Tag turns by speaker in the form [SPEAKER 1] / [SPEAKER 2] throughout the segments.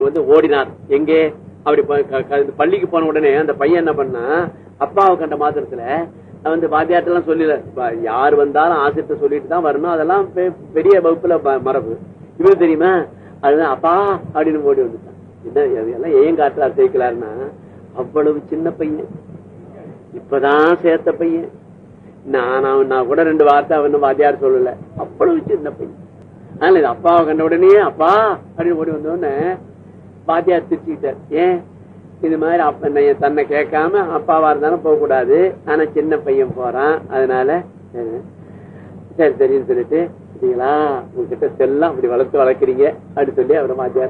[SPEAKER 1] வந்து ஓடினார் எங்கே அப்படி ப- க- க- இந்த பள்ளிக்கு போன உடனே அந்த பையன் என்ன பண்ணா அப்பாவை கண்ட மாத்திரத்துல நான் வந்து வாத்தியாட்டெல்லாம் சொல்லல ப- யார் வந்தாலும் ஆசிரியர் சொல்லிட்டு தான் வரணும் அதெல்லாம் பெ- பெரிய வகுப்புல ப- மரபு இவரு தெரியுமா அதுதான் அப்பா அப்படின்னு ஓடி வந்துட்டான் என்ன இது எல்லாம் ஏன் காட்டுறார் சேர்க்கலாருன்னா அவ்வளவு சின்ன பையன் இப்பதான் சேர்த்த பையன் நான் அவன் நான் கூட ரெண்டு வார்த்தை அவன் வாத்தியார் சொல்லல அவ்வளவு சின்ன பையன் அதனால இது அப்பாவை கண்ட உடனே அப்பா அப்படின்னு ஓடி வந்த உடனே வாத்தியார் திட்டிட்டார் ஏன் இது மாதிரி அப்ப நான் தன்னை கேட்காம அப்பாவா இருந்தாலும் போக கூடாது ஆனா சின்ன பையன் போறான் அதனால அஹ், சரி சரின்னு சொல்லிட்டு சரிங்களா உங்ககிட்ட செல்லம் அப்படி வளர்த்து வளர்க்குறீங்க அப்படின்னு சொல்லி அவரை வாத்தியார்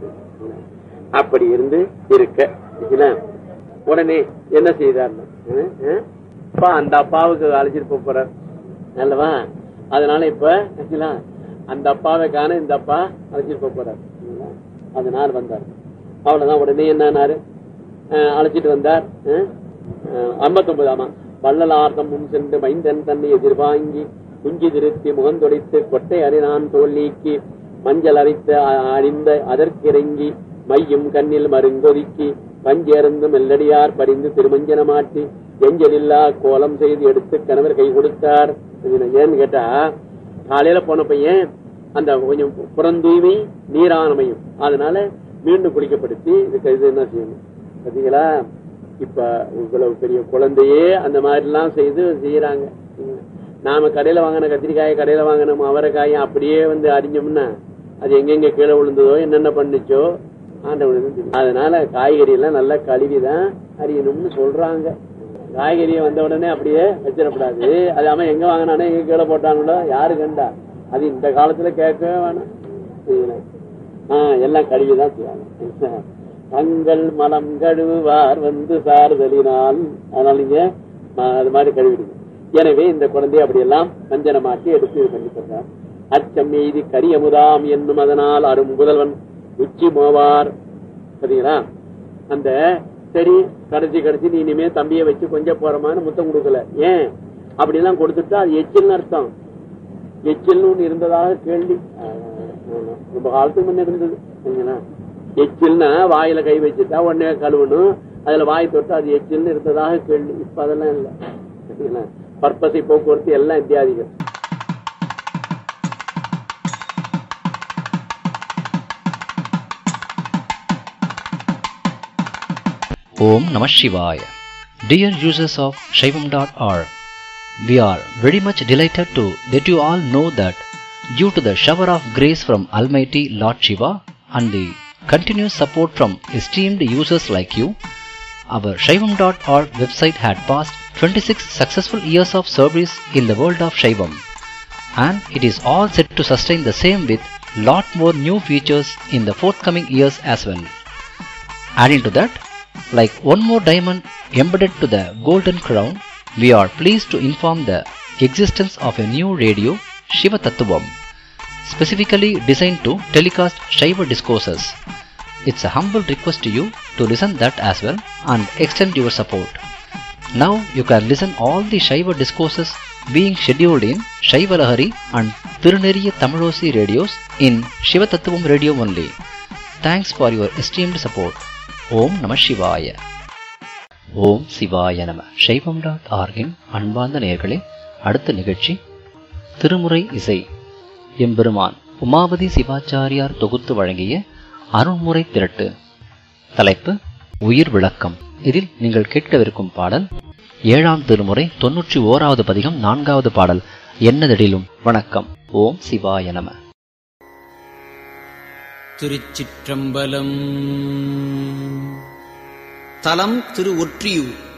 [SPEAKER 1] அப்படி இருந்து இருக்க சரிங்களா? உடனே என்ன செய்தார் அப்பா அந்த அப்பாவுக்கு அழைச்சிட்டு போப் போறார் அல்லவா அதனால இப்ப சரிங்களா? அந்த அப்பாவை காண இந்த அப்பா அழைச்சிட்டு போப் போறார் சரிங்களா? அதனால வந்தார் அவ்வளவுதான் உடனே என்னாரு அழைச்சிட்டு வந்தார் ஐம்பத்தொன்பது ஆமா வள்ளலார்த்தம் முன் சென்று மைந்தன் தன்னை எதிர்வாங்கி குஞ்சி திருத்தி முகந்தொடைத்து கொட்டை அறினான் தோல் நீக்கி மஞ்சள் அரைத்த அ- அணிந்த அதற்கிறங்கி மையும் கண்ணில் மருங்கொதுக்கி பஞ்சேர்ந்து மெல்லடியார் படிந்து திருமஞ்சன மாட்டி எஞ்சலில்லா கோலம் செய்து எடுத்து கணவர் கை கொடுத்தார் இதுல ஏன்னு கேட்டா காலையில போன பையன் அந்த கொஞ்சம் புறந்தூய்மை நீரானமையும் அதனால மீண்டும் குளிக்கப்படுத்தி இதுக்கு இது என்ன செய்யணும் பாத்தீங்களா இப்ப இவ்வளவு பெரிய குழந்தையே அந்த மாதிரி எல்லாம் செய்து செய்யறாங்க நாம கடையில வாங்கின கத்திரிக்காயை கடையில வாங்கின அவரைக்காயும் அப்படியே வந்து அறிஞ்சோம்னா அது எங்கெங்க கீழே விழுந்ததோ என்னென்ன பண்ணுச்சோ ஆண்டவனுக்கு தான் தெரியும். அதனால காய்கறி எல்லாம் நல்லா கழுவிதான் அறியணும்னு சொல்றாங்க காய்கறியை வந்த உடனே அப்படியே வச்சிடக்கூடாது அது அவன் எங்க வாங்கினானோ எங்க கீழே போட்டாங்களோ யாரு கண்டா அது இந்த காலத்துல கேட்கவே வேணாம் சரிங்களா? ஆஹ் எல்லாம் கழுவிதான் செய்வாங்க தங்கள் மலம் கழுவுவார் வந்து சாறுதலினால் அதனால நீங்க ம- அது மாதிரி கழுவிடுங்க எனவே இந்த குழந்தைய அப்படியெல்லாம் மஞ்சனமாக்கி எடுத்து இது பண்ணி சொல்றார் அச்சம் எய்தி கரியமுதாம் என்னும் அதனால் அரும் முதல்வன் உச்சி மோவார் சரிங்களா அந்த சரி கடைசி கடைசி நீ இனிமே தம்பியை வச்சு கொஞ்சம் போறமான்னு முத்தம் கொடுக்கல ஏன் அப்படிலாம் கொடுத்துட்டா அது எச்சில்னு அர்த்தம் எச்சில்னு ஒண்ணு இருந்ததாக கேள்வி ஆஹ் ஆமா. ரொம்ப காலத்துக்கு முன்ன இருந்தது சரிங்களா எச்சில்னா வாயில கை வச்சுட்டா உடனே கழுவணும் அதுல வாய் தொட்டு அது எச்சில்னு இருந்ததாக கேள்வி இப்ப அதெல்லாம் இல்ல சரிங்களா பற்பசை போக்குவரத்து எல்லாம் இத்தியாதிகள்
[SPEAKER 2] Om Namah Shivaya. Dear users of Shaivam.org, we are very much delighted to let you all know that due to the shower of grace from Almighty Lord Shiva and the continuous support from esteemed users like you, our Shaivam.org website had passed 26 successful years of service in the world of Shaivam and it is all set to sustain the same with lot more new features in the forthcoming years as well. Adding to that, like one more diamond embedded to the golden crown, we are pleased to inform the existence of a new radio, Shiva Tattvam, specifically designed to telecast Shiva discourses. It's a humble request to you to listen that as well and extend your support. Now you can listen all the Shiva discourses being scheduled in Shiva Lahari and Tiruneriya Tamilosi radios in Shiva Tattvam radio only. Thanks for your esteemed support. ஓம் நம சிவாய ஓம் சிவாய நம சைவம் dot ஆர்கின் அன்பார்ந்த நேயர்களே அடுத்த நிகழ்ச்சி திருமுறை இசை எம்பெருமான் உமாபதி சிவாச்சாரியார் தொகுத்து வழங்கிய அருண்முறை திரட்டு தலைப்பு உயிர் விளக்கம் இதில் நீங்கள் கேட்கவிருக்கும் பாடல் ஏழாம் திருமுறை தொன்னூற்றி ஓராவது பதிகம் நான்காவது பாடல் என்னதெடிலும் வணக்கம் ஓம் சிவாய நம
[SPEAKER 3] திருச்சிற்றம்பலம் தலம் திரு ஒற்றியூர்